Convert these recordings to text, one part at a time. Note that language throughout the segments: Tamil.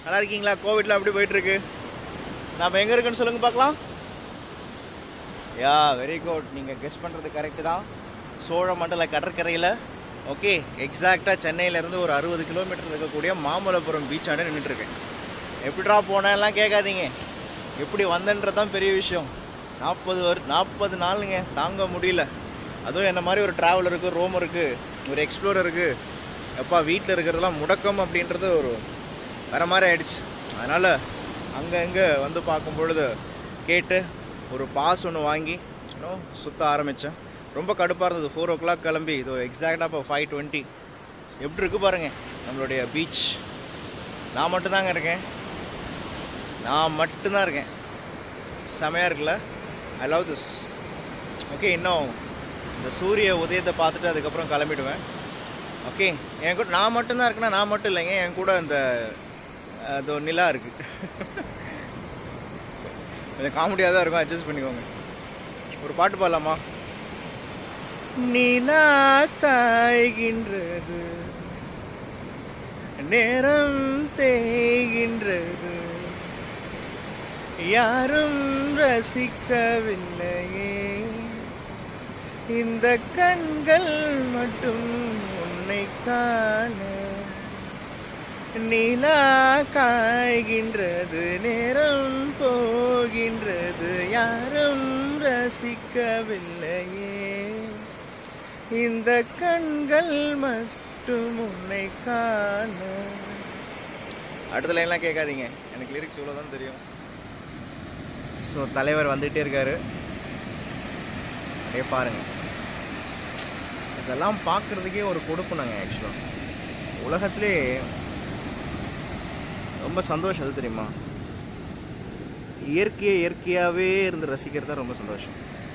நல்லா இருக்கீங்களா கோவிட்ல எப்படி போயிட்டு இருக்கு நாம எங்க இருக்குன்னு சொல்லுங்க பார்க்கலாம் யா வெரி குட் நீங்க கெஸ் பண்றது கரெக்ட் தான் சோழமண்டல கடற்கரையில் ஓகே எக்ஸாக்டாக சென்னையிலேருந்து ஒரு அறுபது கிலோமீட்டர் இருக்கக்கூடிய மாமல்லபுரம் பீச் ஆண்டு நின்றுட்டு இருக்கேன் எப்படிடா போனேன்லாம் கேட்காதீங்க எப்படி வந்தேன்றது தான் பெரிய விஷயம் நாற்பது வரு நாற்பது நாளுங்க தாங்க முடியல அதுவும் என்ன மாதிரி ஒரு ட்ராவலருக்கு ரோமருக்கு ஒரு எக்ஸ்ப்ளோரருக்கு எப்பா வீட்டில் இருக்கிறதெல்லாம் முடக்கம் அப்படின்றது ஒரு வேற மாதிரி ஆயிடுச்சு அதனால் அங்கே இங்கே வந்து பார்க்கும் பொழுது கேட்டு ஒரு பாஸ் ஒன்று வாங்கி இன்னும் சுற்ற ஆரம்பித்தேன் ரொம்ப கடுப்பாக இருந்தது ஃபோர் ஓ கிளாக் கிளம்பி இது எக்ஸாக்டாக இப்போ ஃபைவ் டுவெண்ட்டி எப்படி இருக்கு பாருங்க நம்மளுடைய பீச் நான் மட்டும்தாங்க இருக்கேன் நான் மட்டும்தான் இருக்கேன் செமையாக இருக்குல்ல ஐ லவ் திஸ் ஓகே இன்னும் இந்த சூரிய உதயத்தை பார்த்துட்டு அதுக்கப்புறம் கிளம்பிடுவேன் ஓகே என் கூட நான் மட்டும்தான் இருக்கேன்னா நான் மட்டும் இல்லைங்க என் கூட இந்த அதோ நிலா இருக்கு கொஞ்சம் காமெடியாக தான் இருக்கும் அட்ஜஸ்ட் பண்ணிக்கோங்க ஒரு பாட்டு பாடலாமா நிலா காய்கின்றது நேரம் தேய்கின்றது யாரும் ரசிக்கவில்லையே இந்த கண்கள் மட்டும் உன்னை காண நிலா காய்கின்றது நேரம் போகின்றது யாரும் ரசிக்கவில்லையே இந்த கண்கள் மட்டும் உன்னை காண அடுத்த லைன்லாம் கேட்காதீங்க எனக்கு லிரிக்ஸ் இவ்வளோ தான் தெரியும் ஸோ தலைவர் வந்துகிட்டே இருக்காரு அப்படியே பாருங்க இதெல்லாம் பார்க்குறதுக்கே ஒரு கொடுப்புனாங்க ஆக்சுவலாக உலகத்திலே ரொம்ப சந்தோஷம் அது தெரியுமா இயற்கையை இயற்கையாகவே இருந்து ரசிக்கிறது தான் ரொம்ப சந்தோஷம்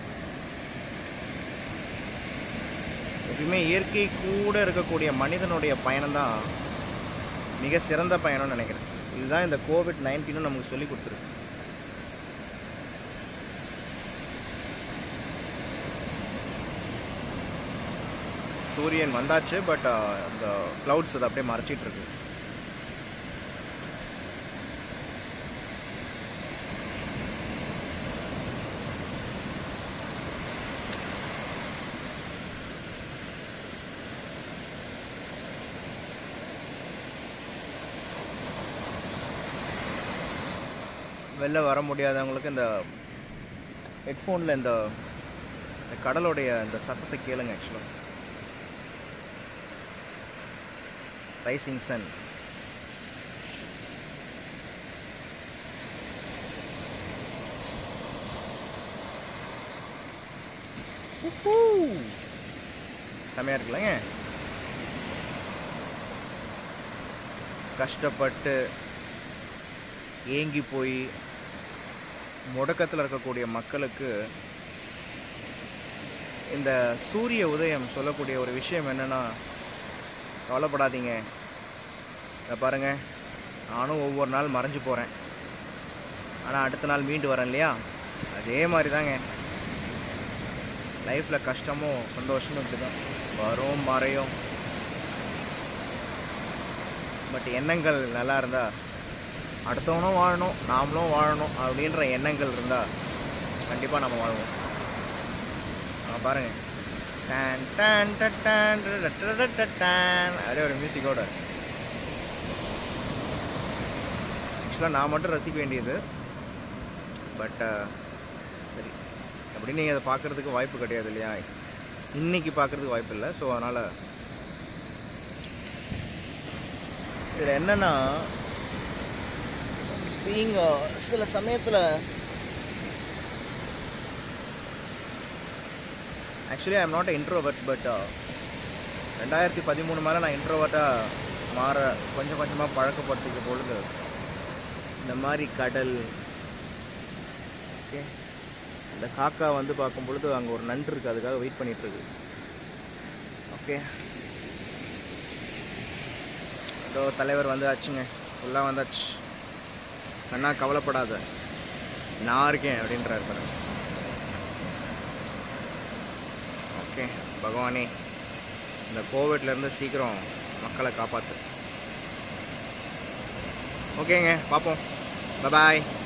எப்பயுமே இயற்கை கூட இருக்கக்கூடிய மனிதனுடைய பயணம் தான் மிக சிறந்த பயணம்னு நினைக்கிறேன் இதுதான் இந்த கோவிட் நைன்டீனும் நமக்கு சொல்லி கொடுத்துருக்கு சூரியன் வந்தாச்சு பட் இந்த கிளவுட்ஸ் அதை அப்படியே மறைச்சிட்டு இருக்கு வெளில வர முடியாதவங்களுக்கு இந்த ஹெட்ஃபோனில் இந்த இந்த கடலுடைய இந்த சத்தத்தை கேளுங்க ஆக்சுவலாக ரைசிங் சன் செமையா இருக்குல்லங்க கஷ்டப்பட்டு ஏங்கி போய் முடக்கத்தில் இருக்கக்கூடிய மக்களுக்கு இந்த சூரிய உதயம் சொல்லக்கூடிய ஒரு விஷயம் என்னன்னா கவலைப்படாதீங்க இதை பாருங்க நானும் ஒவ்வொரு நாள் மறைஞ்சு போகிறேன் ஆனால் அடுத்த நாள் மீண்டு வரேன் இல்லையா அதே மாதிரி தாங்க லைஃப்பில் கஷ்டமும் சந்தோஷமும் இப்படி தான் வரும் மறையும் பட் எண்ணங்கள் நல்லா இருந்தா அடுத்தவனும் வாழணும் நாமளும் வாழணும் அப்படின்ற எண்ணங்கள் இருந்தால் கண்டிப்பாக நம்ம வாழ்வோம் ஆ, பாருங்க டான் டான் டட் டான் டட டட டட டான் அப்படியே ஒரு மியூசிக்கோட ஆக்சுவலாக நான் மட்டும் ரசிக்க வேண்டியது பட் சரி அப்படின்னு நீங்கள் அதை பார்க்குறதுக்கு வாய்ப்பு கிடையாது இல்லையா இன்னைக்கு பார்க்குறதுக்கு வாய்ப்பு இல்லை ஸோ அதனால் இதில் என்னென்னா நீங்கள் சில சமயத்தில் actually I am not introvert but ரெண்டாயிரத்தி பதிமூணு மேலே நான் இன்ட்ரோவர்ட்டாக மாற கொஞ்சம் கொஞ்சமாக பழக்கப்படுத்திக்க பொழுது இந்த மாதிரி கடல் ஓகே இந்த காக்கா வந்து பார்க்கும் பொழுது அங்கே ஒரு நண்டு இருக்குது அதுக்காக வெயிட் பண்ணிட்டு இருக்கு ஓகே ஏதோ தலைவர் வந்து ஆச்சுங்க ஃபுல்லாக வந்தாச்சு கண்ணா கவலைப்படாத நான் இருக்கேன் அப்படின்றாரு பாருங்க ஓகே பகவானே இந்த கோவிட்லேருந்து சீக்கிரம் மக்களை காப்பாற்று ஓகேங்க பார்ப்போம் பாய்